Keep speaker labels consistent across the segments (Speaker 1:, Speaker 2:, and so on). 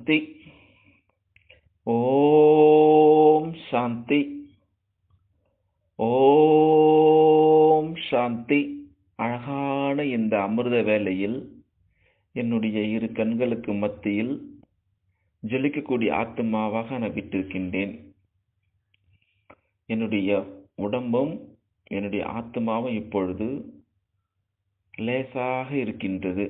Speaker 1: சாந்தி ஓம் சாந்தி ஓம் சாந்தி அழகான இந்த அமிர்த வேளையில் என்னுடைய இரு கண்களுக்கு மத்தியில் ஜொலிக்கக்கூடிய ஆத்மாவாக நான் விட்டிருக்கின்றேன் என்னுடைய உடம்பும் என்னுடைய ஆத்மாவும் இப்பொழுது லேசாக இருக்கின்றது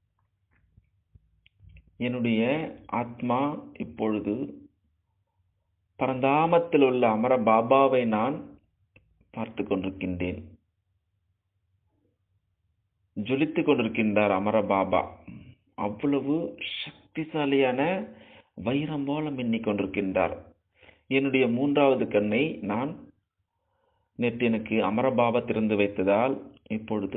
Speaker 1: என்னுடைய ஆத்மா இப்பொழுது பரந்தாமத்தில் உள்ள அமர பாபாவை நான் பார்த்து கொண்டிருக்கின்றேன் ஜொலித்துக் கொண்டிருக்கின்றார் அமர பாபா அவ்வளவு சக்திசாலியான வைரம் போல மின்னிக் கொண்டிருக்கின்றார் என்னுடைய மூன்றாவது கண்ணை நான் நேற்று எனக்கு அமரபாபா திறந்து வைத்ததால் இப்பொழுது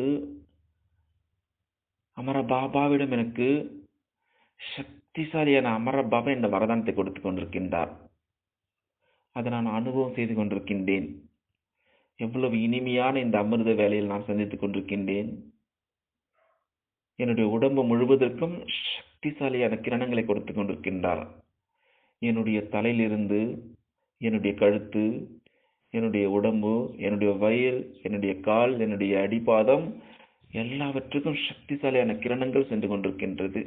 Speaker 1: அமரபாபாவிடம் எனக்கு சக்திசாலியான அமரபாபா என்ற வரதானத்தை கொடுத்து கொண்டிருக்கின்றார் அதை நான் அனுபவம் செய்து கொண்டிருக்கின்றேன் எவ்வளவு இனிமையான இந்த அமிர்த வேலையில் நான் சந்தித்துக் கொண்டிருக்கின்றேன் என்னுடைய உடம்பு முழுவதற்கும் சக்திசாலியான கிரணங்களை கொடுத்து கொண்டிருக்கின்றார் என்னுடைய தலையிலிருந்து என்னுடைய கழுத்து என்னுடைய உடம்பு என்னுடைய வயிறு என்னுடைய கால் என்னுடைய அடிப்பாதம் எல்லாவற்றுக்கும் சக்திசாலியான கிரணங்கள் சென்று கொண்டிருக்கின்றது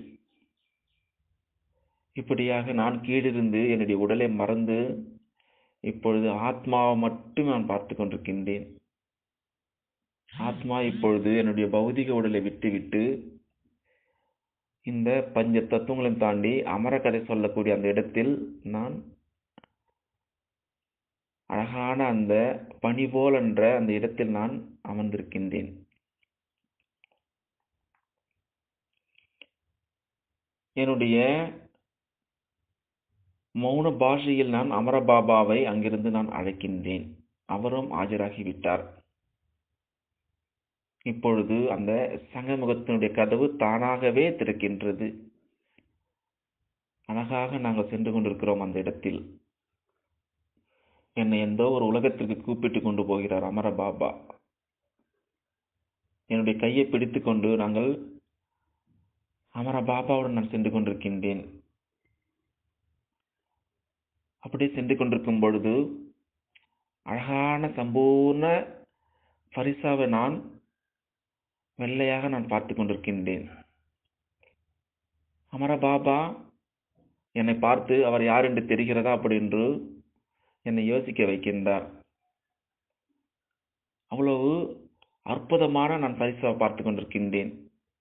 Speaker 1: இப்படியாக நான் கீழிருந்து என்னுடைய உடலை மறந்து இப்பொழுது ஆத்மாவை மட்டும் நான் பார்த்து கொண்டிருக்கின்றேன் ஆத்மா இப்பொழுது என்னுடைய பௌதிக உடலை விட்டுவிட்டு இந்த பஞ்ச தத்துவங்களையும் தாண்டி அமர கதை சொல்லக்கூடிய அந்த இடத்தில் நான் அழகான அந்த பனி போல் என்ற அந்த இடத்தில் நான் அமர்ந்திருக்கின்றேன் என்னுடைய மௌன பாஷையில் நான் அமரபாபாவை அங்கிருந்து நான் அழைக்கின்றேன் அவரும் ஆஜராகிவிட்டார் இப்பொழுது அந்த சங்கமுகத்தினுடைய கதவு தானாகவே திறக்கின்றது அழகாக நாங்கள் சென்று கொண்டிருக்கிறோம் அந்த இடத்தில் என்னை எந்தோ ஒரு உலகத்திற்கு கூப்பிட்டு கொண்டு போகிறார் அமர பாபா என்னுடைய கையை பிடித்து கொண்டு நாங்கள் அமர பாபாவுடன் நான் சென்று கொண்டிருக்கின்றேன் அப்படியே சென்று கொண்டிருக்கும் பொழுது அழகான சம்பூர்ண பரிசாவை நான் வெள்ளையாக நான் பார்த்து கொண்டிருக்கின்றேன் அமர பாபா என்னை பார்த்து அவர் யார் என்று தெரிகிறதா அப்படி என்று என்னை யோசிக்க வைக்கின்றார் அவ்வளவு அற்புதமான நான் பரிசாவை பார்த்து கொண்டிருக்கின்றேன்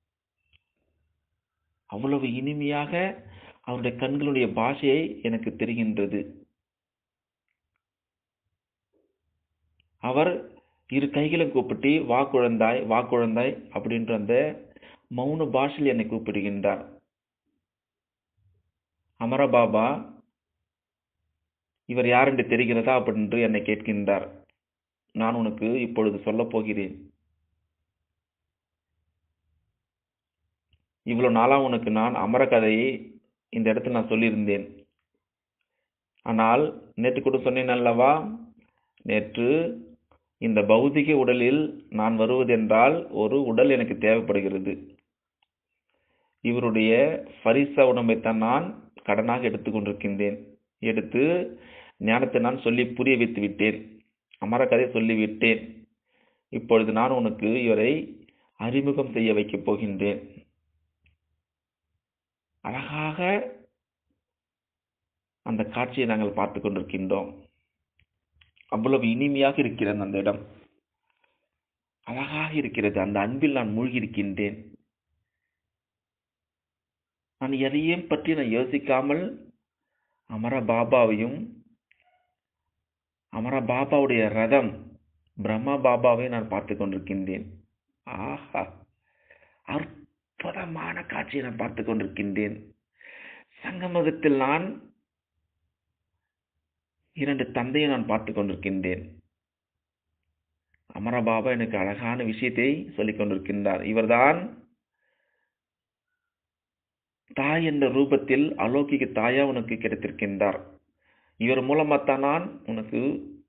Speaker 1: அவ்வளவு இனிமையாக அவருடைய கண்களுடைய பாஷையை எனக்கு தெரிகின்றது அவர் இரு கைகளும் கூப்பிட்டு வா குழந்தாய் வா குழந்தாய் அப்படின்ற அந்த மௌன பாஷையில் என்னை கூப்பிடுகின்றார் அமரபாபா இவர் யார் என்று தெரிகிறதா அப்படின்னு என்னை கேட்கின்றார் நான் உனக்கு இப்பொழுது சொல்லப் போகிறேன் இவ்வளவு நாளா உனக்கு நான் அமர கதையை இந்த இடத்துல நான் சொல்லியிருந்தேன் ஆனால் நேற்று கூட சொன்னேன் அல்லவா நேற்று இந்த பௌதிக உடலில் நான் வருவதென்றால் ஒரு உடல் எனக்கு தேவைப்படுகிறது இவருடைய பரிச உடம்பைத்தான் நான் கடனாக எடுத்துக்கொண்டிருக்கின்றேன் எடுத்து ஞானத்தை நான் சொல்லி புரிய வைத்து விட்டேன் அமர கதை சொல்லிவிட்டேன் இப்பொழுது நான் உனக்கு இவரை அறிமுகம் செய்ய வைக்கப் போகின்றேன் அழகாக அந்த காட்சியை நாங்கள் பார்த்து கொண்டிருக்கின்றோம் அவ்வளவு இனிமையாக இருக்கிறது அந்த இடம் அழகாக இருக்கிறது அந்த அன்பில் நான் மூழ்கி இருக்கின்றேன் நான் எதையும் பற்றி நான் யோசிக்காமல் அமர பாபாவையும் அமர பாபாவுடைய ரதம் பிரம்மா பாபாவை நான் பார்த்து கொண்டிருக்கின்றேன் ஆஹா அற்புதமான காட்சியை நான் பார்த்து கொண்டிருக்கின்றேன் சங்கமகத்தில் நான் இரண்டு தந்தையை நான் பார்த்து கொண்டிருக்கின்றேன் அமரபாபா எனக்கு அழகான விஷயத்தை சொல்லிக் கொண்டிருக்கின்றார் இவர்தான் தாய் என்ற ரூபத்தில் அலோகிக தாயா உனக்கு கிடைத்திருக்கின்றார் இவர் மூலமாத்தான் நான் உனக்கு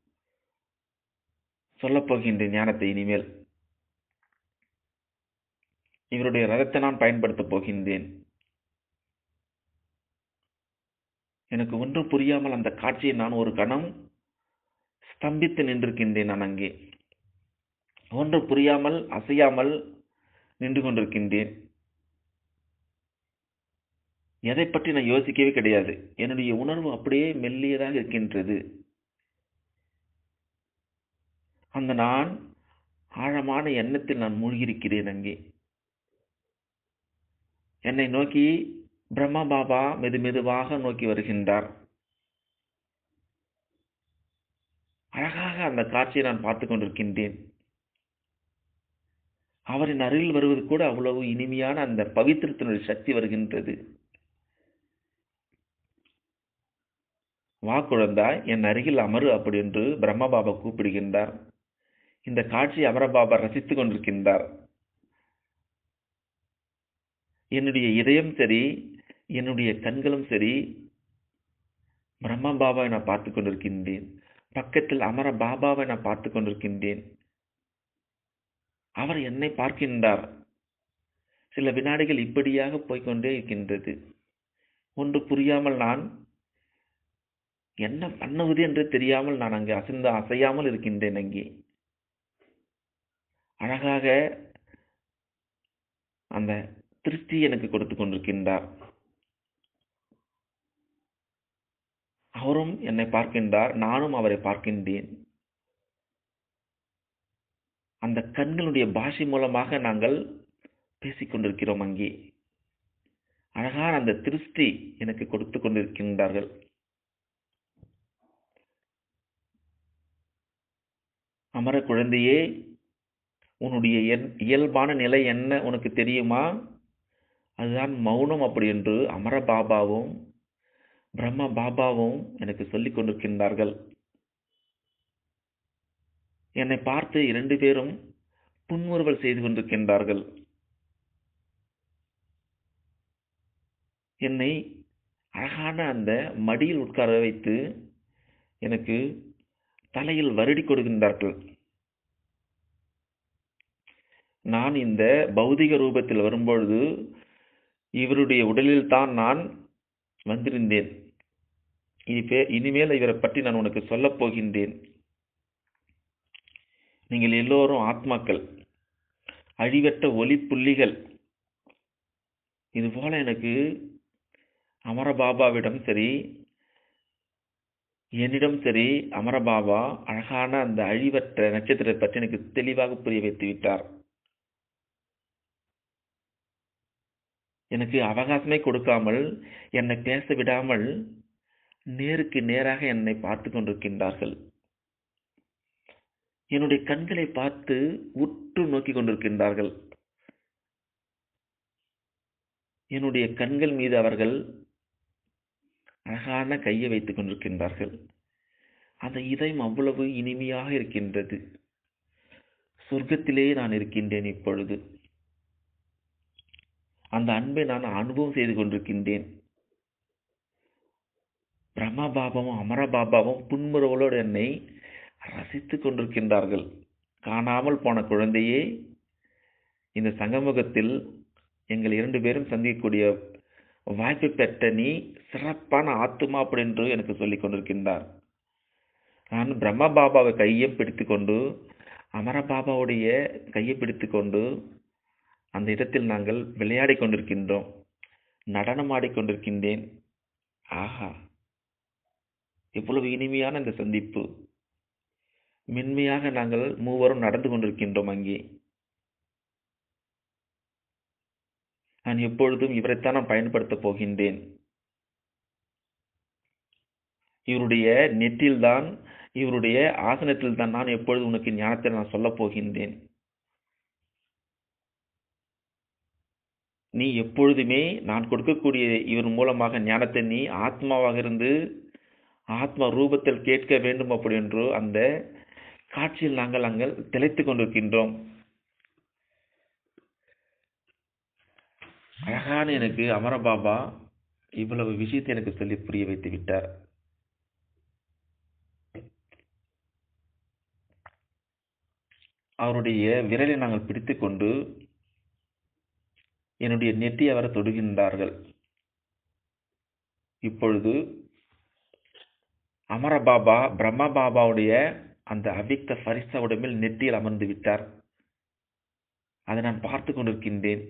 Speaker 1: சொல்லப் போகின்றேன் ஞானத்தை இனிமேல் இவருடைய ரதத்தை நான் பயன்படுத்தப் போகின்றேன் எனக்கு ஒன்றும் புரியாமல் அந்த காட்சியை நான் ஒரு கணம் ஸ்தம்பித்து நின்றிருக்கின்றேன் நான் அங்கே ஒன்றும் புரியாமல் அசையாமல் நின்று கொண்டிருக்கின்றேன் எதை பற்றி நான் யோசிக்கவே கிடையாது என்னுடைய உணர்வு அப்படியே மெல்லியதாக இருக்கின்றது அந்த நான் ஆழமான எண்ணத்தில் நான் மூழ்கியிருக்கிறேன் அங்கே என்னை நோக்கி பிரம்மா பாபா மெது மெதுவாக நோக்கி வருகின்றார் அழகாக அந்த காட்சியை நான் பார்த்து கொண்டிருக்கின்றேன் அவரின் அருகில் வருவது கூட அவ்வளவு இனிமையான அந்த பவித்திரத்தினுடைய சக்தி வருகின்றது வா குழந்தாய் என் அருகில் அமரு அப்படி என்று பிரம்ம பாபா கூப்பிடுகின்றார் இந்த காட்சி அமரபாபா ரசித்துக் கொண்டிருக்கின்றார் என்னுடைய இதயம் சரி என்னுடைய கண்களும் சரி பிரம்ம பாபாவை நான் பார்த்து கொண்டிருக்கின்றேன் பக்கத்தில் அமர பாபாவை நான் பார்த்து கொண்டிருக்கின்றேன் அவர் என்னை பார்க்கின்றார் சில வினாடிகள் இப்படியாக போய்கொண்டே இருக்கின்றது ஒன்று புரியாமல் நான் என்ன பண்ணுவது என்று தெரியாமல் நான் அங்கே அசைந்து அசையாமல் இருக்கின்றேன் அங்கே அழகாக அந்த திருஷ்டி எனக்கு கொடுத்து கொண்டிருக்கின்றார் அவரும் என்னை பார்க்கின்றார் நானும் அவரை பார்க்கின்றேன் அந்த கண்களுடைய பாஷை மூலமாக நாங்கள் பேசிக்கொண்டிருக்கிறோம் அங்கே அழகான அந்த திருஷ்டி எனக்கு கொடுத்து கொண்டிருக்கின்றார்கள் அமர குழந்தையே உன்னுடைய இயல்பான நிலை என்ன உனக்கு தெரியுமா அதுதான் மௌனம் அப்படி என்று அமர பாபாவும் பிரம்ம பாபாவும் எனக்கு சொல்லிக் கொண்டிருக்கின்றார்கள் என்னை பார்த்து இரண்டு பேரும் புன்முறுவல் செய்து கொண்டிருக்கின்றார்கள் என்னை அழகான அந்த மடியில் உட்கார வைத்து எனக்கு தலையில் வருடி கொடுக்கின்றார்கள் நான் இந்த பௌதிக ரூபத்தில் வரும்பொழுது இவருடைய உடலில் தான் நான் வந்திருந்தேன் இனிபே இனிமேல் இவரை பற்றி நான் உனக்கு சொல்லப் போகின்றேன் நீங்கள் எல்லோரும் ஆத்மாக்கள் அழிவற்ற ஒளி புள்ளிகள் இதுபோல எனக்கு அமரபாபாவிடம் சரி என்னிடம் சரி அமரபாபா அழகான அந்த அழிவற்ற நட்சத்திரத்தை பற்றி எனக்கு தெளிவாக புரிய வைத்து விட்டார் எனக்கு அவகாசமே கொடுக்காமல் என்னை பேச விடாமல் நேருக்கு நேராக என்னை பார்த்து கொண்டிருக்கின்றார்கள் என்னுடைய கண்களை பார்த்து உற்று நோக்கி கொண்டிருக்கின்றார்கள் என்னுடைய கண்கள் மீது அவர்கள் அழகான கையை வைத்துக் கொண்டிருக்கின்றார்கள் அந்த இதயம் அவ்வளவு இனிமையாக இருக்கின்றது சொர்க்கத்திலே நான் இருக்கின்றேன் இப்பொழுது அந்த அன்பை நான் அனுபவம் செய்து கொண்டிருக்கின்றேன் பிரம்மா பாபாவும் அமர பாபாவும் புன்முறவளோடு என்னை ரசித்துக் கொண்டிருக்கின்றார்கள் காணாமல் போன குழந்தையே இந்த சங்கமுகத்தில் எங்கள் இரண்டு பேரும் சந்திக்கக்கூடிய வாய்ப்பு பெற்ற நீ சிறப்பான ஆத்துமா அப்படி என்று எனக்கு சொல்லிக் கொண்டிருக்கின்றார் நான் பிரம்மா பாபாவை கையை பிடித்து கொண்டு அமர பாபாவுடைய கையை பிடித்து கொண்டு அந்த இடத்தில் நாங்கள் விளையாடி கொண்டிருக்கின்றோம் நடனம் ஆடிக்கொண்டிருக்கின்றேன் ஆஹா இவ்வளவு இனிமையான இந்த சந்திப்பு மென்மையாக நாங்கள் மூவரும் நடந்து கொண்டிருக்கின்றோம் அங்கே நான் எப்பொழுதும் இவரைத்தான் நான் பயன்படுத்தப் போகின்றேன் இவருடைய நெற்றில்தான் இவருடைய ஆசனத்தில் தான் நான் எப்பொழுது உனக்கு ஞானத்தை நான் சொல்லப் போகின்றேன் நீ எப்பொழுதுமே நான் கொடுக்கக்கூடிய இவர் மூலமாக ஞானத்தை நீ ஆத்மாவாக இருந்து ஆத்மா ரூபத்தில் கேட்க வேண்டும் அப்படி என்று அந்த காட்சியில் நாங்கள் நாங்கள் திளைத்துக் கொண்டிருக்கின்றோம் அழகான எனக்கு அமரபாபா இவ்வளவு விஷயத்தை எனக்கு சொல்லி புரிய வைத்து விட்டார் அவருடைய விரலை நாங்கள் பிடித்துக்கொண்டு என்னுடைய நெற்றி அவரை தொடுகின்றார்கள் இப்பொழுது அமர பாபா பிரம்மா பாபாவுடைய அந்த அவ்விக்த பரிச உடம்பில் நெற்றியில் அமர்ந்து விட்டார் அதை நான் பார்த்து கொண்டிருக்கின்றேன்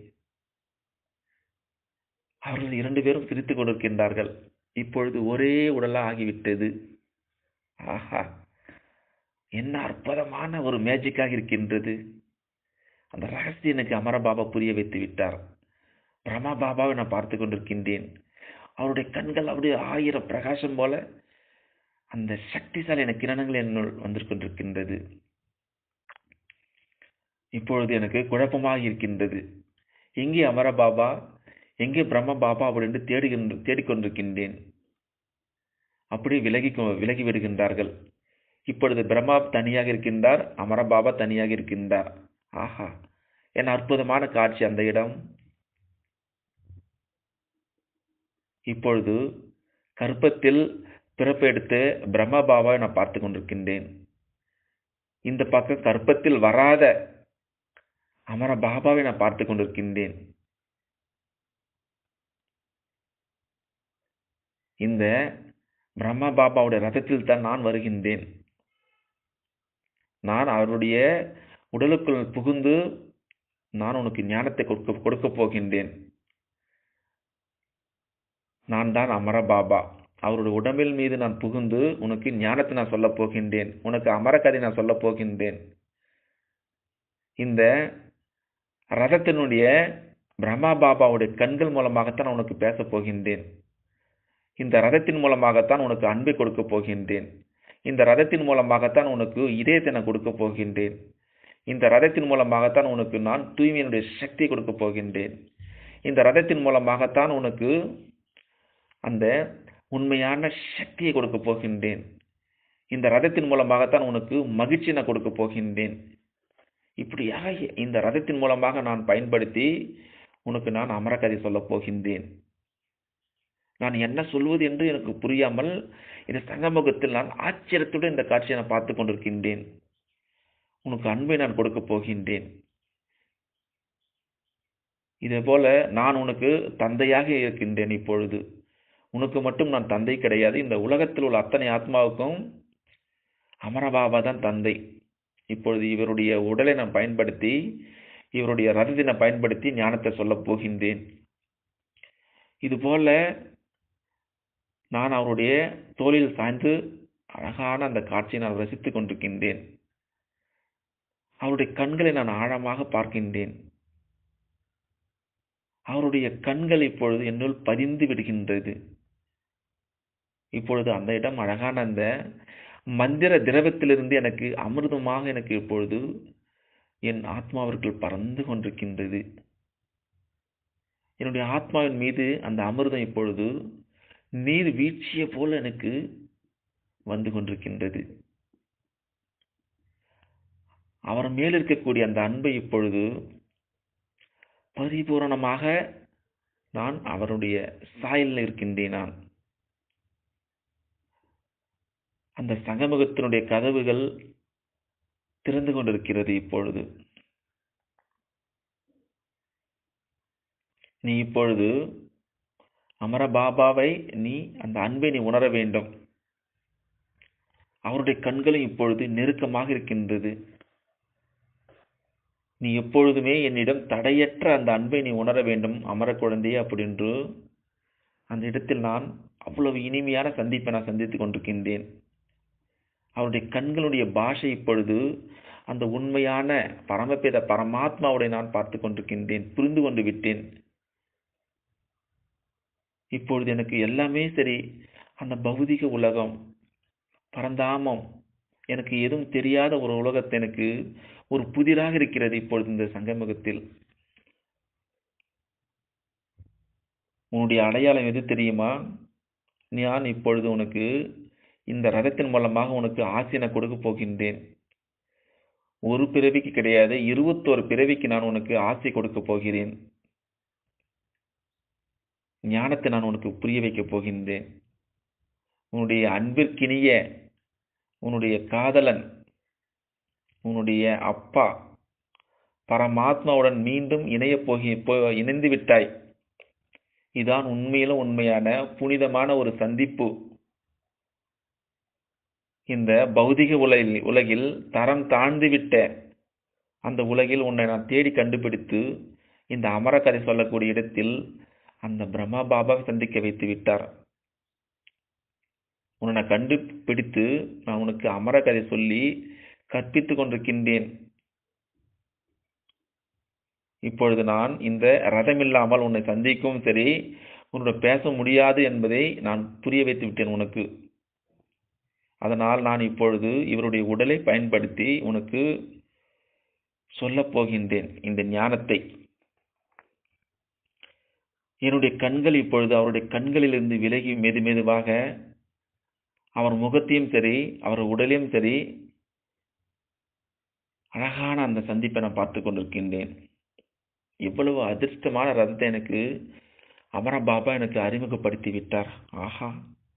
Speaker 1: அவர்கள் இரண்டு பேரும் சிரித்துக் கொண்டிருக்கின்றார்கள் இப்பொழுது ஒரே உடலா ஆகிவிட்டது ஆஹா என்ன அற்புதமான ஒரு மேஜிக்காக இருக்கின்றது அந்த ரகசியம் எனக்கு அமர பாபா புரிய வைத்து விட்டார் பிரம்மா பாபாவை நான் பார்த்து கொண்டிருக்கின்றேன் அவருடைய கண்கள் அப்படியே ஆயிரம் பிரகாசம் போல அந்த சக்திசாலியான கிரணங்கள் என்னுள் வந்து கொண்டிருக்கின்றது இப்பொழுது எனக்கு குழப்பமாக இருக்கின்றது எங்கே அமர பாபா எங்கே பிரம்ம பாபா அப்படின்னு தேடுகின்ற தேடிக்கொண்டிருக்கின்றேன் அப்படி விலகி விலகி விடுகின்றார்கள் இப்பொழுது பிரம்மா தனியாக இருக்கின்றார் அமர பாபா தனியாக இருக்கின்றார் ஆஹா என்ன அற்புதமான காட்சி அந்த இடம் இப்பொழுது கற்பத்தில் பிறப்பெடுத்து பிரம்ம பாபாவை நான் பார்த்து கொண்டிருக்கின்றேன் இந்த பக்கம் கற்பத்தில் வராத அமர பாபாவை நான் பார்த்து கொண்டிருக்கின்றேன் இந்த பிரம்ம பாபாவுடைய ரதத்தில் தான் நான் வருகின்றேன் நான் அவருடைய உடலுக்குள் புகுந்து நான் உனக்கு ஞானத்தை கொடுக்க கொடுக்க போகின்றேன் நான் தான் அமர பாபா அவருடைய உடம்பில் மீது நான் புகுந்து உனக்கு ஞானத்தை நான் சொல்ல போகின்றேன் உனக்கு அமரக்கதை நான் சொல்ல போகின்றேன் இந்த ரதத்தினுடைய பிரம்மா பாபாவுடைய கண்கள் மூலமாகத்தான் உனக்கு பேசப் போகின்றேன் இந்த ரதத்தின் மூலமாகத்தான் உனக்கு அன்பை கொடுக்க போகின்றேன் இந்த ரதத்தின் மூலமாகத்தான் உனக்கு இதயத்தை நான் கொடுக்க போகின்றேன் இந்த ரதத்தின் மூலமாகத்தான் உனக்கு நான் தூய்மையினுடைய சக்தி கொடுக்க போகின்றேன் இந்த ரதத்தின் மூலமாகத்தான் உனக்கு அந்த உண்மையான சக்தியை கொடுக்க போகின்றேன் இந்த ரதத்தின் மூலமாகத்தான் உனக்கு மகிழ்ச்சி நான் கொடுக்க போகின்றேன் இப்படியாக இந்த ரதத்தின் மூலமாக நான் பயன்படுத்தி உனக்கு நான் அமரக்கதை சொல்லப் போகின்றேன் நான் என்ன சொல்வது என்று எனக்கு புரியாமல் இந்த சங்கமுகத்தில் நான் ஆச்சரியத்துடன் இந்த காட்சியை நான் பார்த்து கொண்டிருக்கின்றேன் உனக்கு அன்பை நான் கொடுக்க போகின்றேன் இதே போல நான் உனக்கு தந்தையாக இருக்கின்றேன் இப்பொழுது உனக்கு மட்டும் நான் தந்தை கிடையாது இந்த உலகத்தில் உள்ள அத்தனை ஆத்மாவுக்கும் அமரபாபா தான் தந்தை இப்பொழுது இவருடைய உடலை நான் பயன்படுத்தி இவருடைய ரதத்தை நான் பயன்படுத்தி ஞானத்தை சொல்லப் போகின்றேன் இதுபோல நான் அவருடைய தோளில் சாய்ந்து அழகான அந்த காட்சியை நான் ரசித்துக் கொண்டிருக்கின்றேன் அவருடைய கண்களை நான் ஆழமாக பார்க்கின்றேன் அவருடைய கண்கள் இப்பொழுது என்னுள் பதிந்து விடுகின்றது இப்பொழுது அந்த இடம் அழகான அந்த மந்திர திரவத்திலிருந்து எனக்கு அமிர்தமாக எனக்கு இப்பொழுது என் ஆத்மாவிற்குள் பறந்து கொண்டிருக்கின்றது என்னுடைய ஆத்மாவின் மீது அந்த அமிர்தம் இப்பொழுது நீர் வீழ்ச்சிய போல எனக்கு வந்து கொண்டிருக்கின்றது அவர் மேல் இருக்கக்கூடிய அந்த அன்பை இப்பொழுது பரிபூரணமாக நான் அவருடைய சாயலில் இருக்கின்றேன் நான் அந்த சங்கமுகத்தினுடைய கதவுகள் திறந்து கொண்டிருக்கிறது இப்பொழுது நீ இப்பொழுது அமர பாபாவை நீ அந்த அன்பை நீ உணர வேண்டும் அவருடைய கண்களும் இப்பொழுது நெருக்கமாக இருக்கின்றது நீ எப்பொழுதுமே என்னிடம் தடையற்ற அந்த அன்பை நீ உணர வேண்டும் அமர குழந்தையே அப்படின்று அந்த இடத்தில் நான் அவ்வளவு இனிமையான சந்திப்பை நான் சந்தித்துக் கொண்டிருக்கின்றேன் அவருடைய கண்களுடைய பாஷை இப்பொழுது அந்த உண்மையான பரமபேத பரமாத்மாவுடைய நான் பார்த்து கொண்டிருக்கின்றேன் புரிந்து கொண்டு விட்டேன் இப்பொழுது எனக்கு எல்லாமே சரி அந்த பௌதிக உலகம் பரந்தாமம் எனக்கு எதுவும் தெரியாத ஒரு உலகத்தை எனக்கு ஒரு புதிராக இருக்கிறது இப்பொழுது இந்த சங்கமுகத்தில் உன்னுடைய அடையாளம் எது தெரியுமா நான் இப்பொழுது உனக்கு இந்த ரதத்தின் மூலமாக உனக்கு ஆசையை நான் கொடுக்க போகின்றேன் ஒரு பிறவிக்கு கிடையாது இருபத்தோரு பிறவிக்கு நான் உனக்கு ஆசை கொடுக்க போகிறேன் ஞானத்தை நான் உனக்கு புரிய வைக்கப் போகின்றேன் உன்னுடைய அன்பிற்கினிய உன்னுடைய காதலன் உன்னுடைய அப்பா பரமாத்மாவுடன் மீண்டும் இணைய போகி இணைந்து விட்டாய் இதான் உண்மையிலும் உண்மையான புனிதமான ஒரு சந்திப்பு இந்த பௌதிக உலகில் உலகில் தரம் தாழ்ந்துவிட்ட அந்த உலகில் உன்னை நான் தேடி கண்டுபிடித்து இந்த அமரக்கதை சொல்லக்கூடிய இடத்தில் அந்த பிரம்மா பாபாவை சந்திக்க வைத்து விட்டார் உன்னை நான் கண்டுபிடித்து நான் உனக்கு அமரக்கதை சொல்லி கற்பித்துக் கொண்டிருக்கின்றேன் இப்பொழுது நான் இந்த ரதமில்லாமல் உன்னை சந்திக்கவும் சரி உன்னோட பேச முடியாது என்பதை நான் புரிய வைத்து விட்டேன் உனக்கு அதனால் நான் இப்பொழுது இவருடைய உடலை பயன்படுத்தி உனக்கு சொல்லப் போகின்றேன் இந்த ஞானத்தை என்னுடைய கண்கள் இப்பொழுது அவருடைய கண்களிலிருந்து விலகி மெது மெதுவாக அவர் முகத்தையும் சரி அவர் உடலையும் சரி அழகான அந்த சந்திப்பை நான் பார்த்து கொண்டிருக்கின்றேன் இவ்வளவு அதிர்ஷ்டமான ரதத்தை எனக்கு அமர பாபா எனக்கு அறிமுகப்படுத்தி விட்டார் ஆஹா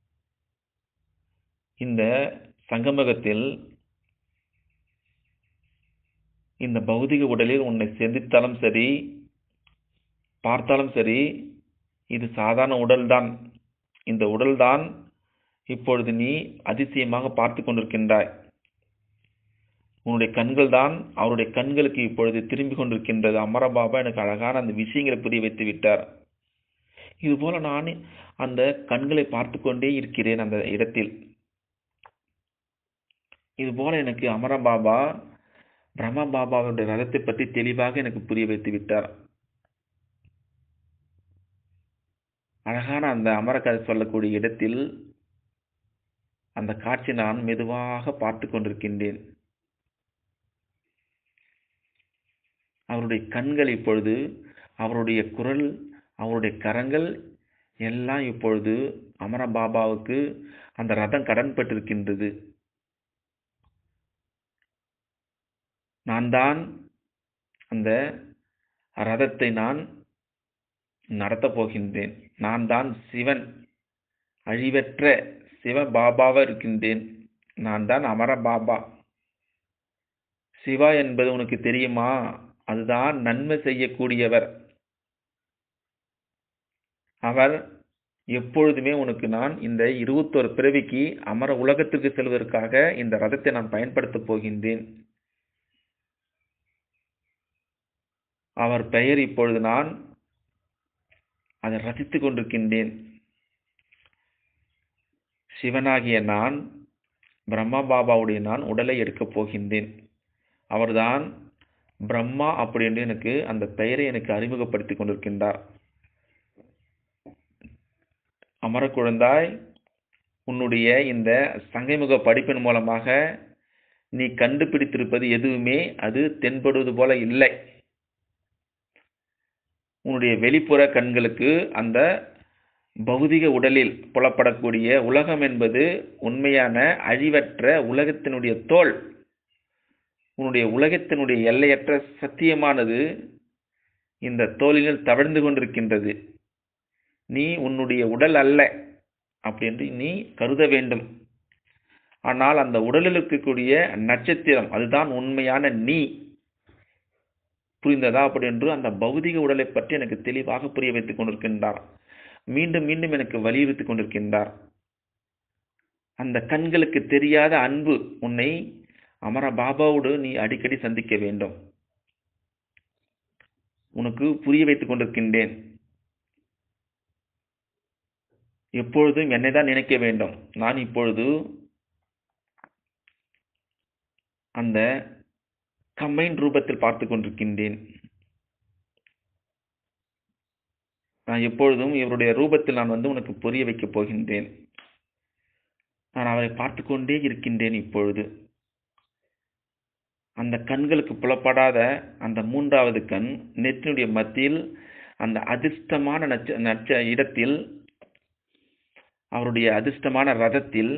Speaker 1: இந்த சங்கமகத்தில் இந்த பௌதிக உடலில் உன்னை சந்தித்தாலும் சரி பார்த்தாலும் சரி இது சாதாரண உடல்தான் இந்த உடல்தான் இப்பொழுது நீ அதிசயமாக பார்த்து கொண்டிருக்கின்றாய் உன்னுடைய கண்கள் தான் அவருடைய கண்களுக்கு இப்பொழுது திரும்பி கொண்டிருக்கின்றது அமரபாபா எனக்கு அழகான அந்த விஷயங்களை புரிய வைத்து விட்டார் இதுபோல நான் அந்த கண்களை பார்த்து கொண்டே இருக்கிறேன் அந்த இடத்தில் இதுபோல எனக்கு அமரபாபா பிரம்ம பாபாவுடைய ரதத்தை பற்றி தெளிவாக எனக்கு புரிய வைத்து விட்டார் அழகான அந்த அமரக்கதை சொல்லக்கூடிய இடத்தில் அந்த காட்சி நான் மெதுவாக பார்த்து கொண்டிருக்கின்றேன் அவருடைய கண்கள் இப்பொழுது அவருடைய குரல் அவருடைய கரங்கள் எல்லாம் இப்பொழுது அமர பாபாவுக்கு அந்த ரதம் கடன்பட்டிருக்கின்றது நான் தான் அந்த ரதத்தை நான் நடத்தப் போகின்றேன் நான் தான் சிவன் அழிவற்ற சிவ பாபாவா இருக்கின்றேன் நான் தான் அமர பாபா சிவா என்பது உனக்கு தெரியுமா அதுதான் நன்மை செய்யக்கூடியவர் அவர் எப்பொழுதுமே உனக்கு நான் இந்த இருபத்தொரு பிறவிக்கு அமர உலகத்திற்கு செல்வதற்காக இந்த ரதத்தை நான் பயன்படுத்தப் போகின்றேன் அவர் பெயர் இப்பொழுது நான் அதை ரசித்துக் கொண்டிருக்கின்றேன் சிவனாகிய நான் பிரம்மா பாபாவுடைய நான் உடலை எடுக்கப் போகின்றேன் அவர்தான் பிரம்மா அப்படி என்று எனக்கு அந்த பெயரை எனக்கு அறிமுகப்படுத்திக் கொண்டிருக்கின்றார் அமர குழந்தாய் உன்னுடைய இந்த சங்கைமுக படிப்பின் மூலமாக நீ கண்டுபிடித்திருப்பது எதுவுமே அது தென்படுவது போல இல்லை உன்னுடைய வெளிப்புற கண்களுக்கு அந்த பௌதிக உடலில் புலப்படக்கூடிய உலகம் என்பது உண்மையான அழிவற்ற உலகத்தினுடைய தோல் உன்னுடைய உலகத்தினுடைய எல்லையற்ற சத்தியமானது இந்த தோலினில் தவழ்ந்து கொண்டிருக்கின்றது நீ உன்னுடைய உடல் அல்ல அப்படி என்று நீ கருத வேண்டும் ஆனால் அந்த உடலில் இருக்கக்கூடிய நட்சத்திரம் அதுதான் உண்மையான நீ புரிந்ததா அப்படி என்று அந்த பௌதிக உடலை பற்றி எனக்கு தெளிவாக புரிய வைத்துக் கொண்டிருக்கின்றார் மீண்டும் மீண்டும் எனக்கு வலியுறுத்திக் கொண்டிருக்கின்றார் அந்த கண்களுக்கு தெரியாத அன்பு உன்னை அமர பாபாவோடு நீ அடிக்கடி சந்திக்க வேண்டும் உனக்கு புரிய வைத்துக் கொண்டிருக்கின்றேன் எப்பொழுதும் என்னை தான் நினைக்க வேண்டும் நான் இப்பொழுது அந்த கம்பைன் ரூபத்தில் பார்த்து கொண்டிருக்கின்றேன் நான் எப்பொழுதும் இவருடைய ரூபத்தில் நான் வந்து உனக்கு புரிய வைக்கப் போகின்றேன் நான் அவரை பார்த்து கொண்டே இருக்கின்றேன் இப்பொழுது அந்த கண்களுக்கு புலப்படாத அந்த மூன்றாவது கண் நெற்றினுடைய மத்தியில் அந்த அதிர்ஷ்டமான நட்ச நட்ச இடத்தில் அவருடைய அதிர்ஷ்டமான ரதத்தில்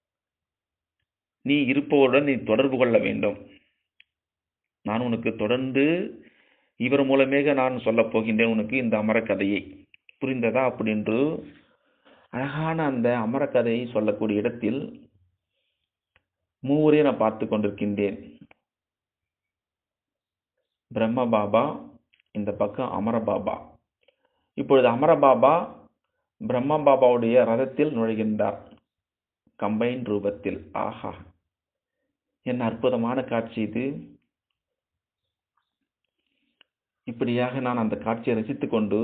Speaker 1: நீ இருப்பவருடன் நீ தொடர்பு கொள்ள வேண்டும் நான் உனக்கு தொடர்ந்து இவர் மூலமாக நான் சொல்லப் போகின்றேன் உனக்கு இந்த அமரக்கதையை புரிந்ததா அப்படின்று அழகான அந்த அமரக்கதையை சொல்லக்கூடிய இடத்தில் மூவரே நான் பார்த்து கொண்டிருக்கின்றேன் பிரம்ம பாபா இந்த பக்கம் அமர பாபா இப்பொழுது அமர பாபா பிரம்ம பாபாவுடைய ரதத்தில் நுழைகின்றார் கம்பைன் ரூபத்தில் ஆஹா என்ன அற்புதமான காட்சி இது இப்படியாக நான் அந்த காட்சியை ரசித்துக் கொண்டு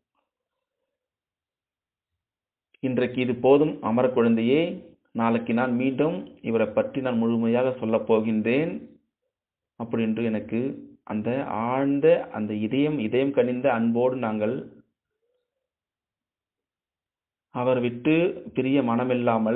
Speaker 1: இன்றைக்கு இது போதும் அமர குழந்தையே நாளைக்கு நான் மீண்டும் இவரை பற்றி நான் முழுமையாக சொல்லப் போகின்றேன் அப்படி என்று எனக்கு அந்த ஆழ்ந்த அந்த இதயம் இதயம் கனிந்த அன்போடு நாங்கள் அவர் விட்டு பிரிய மனமில்லாமல்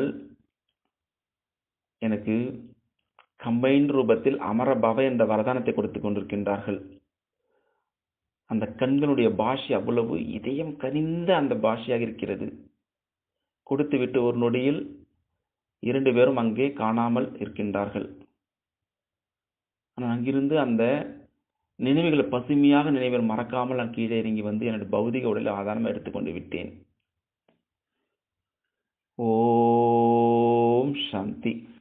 Speaker 1: எனக்கு கம்பைன் ரூபத்தில் அமர பவ என்ற வரதானத்தை கொடுத்து கொண்டிருக்கின்றார்கள் அந்த கண்களுடைய பாஷை அவ்வளவு இதயம் கனிந்த அந்த பாஷையாக இருக்கிறது கொடுத்துவிட்டு ஒரு நொடியில் இரண்டு பேரும் அங்கே காணாமல் இருக்கின்றார்கள் ஆனால் அங்கிருந்து அந்த நினைவுகளை பசுமையாக நினைவில் மறக்காமல் நான் கீழே இறங்கி வந்து என்னுடைய பௌதிக உடலை ஆதாரமாக எடுத்துக்கொண்டு விட்டேன் ஓம் சாந்தி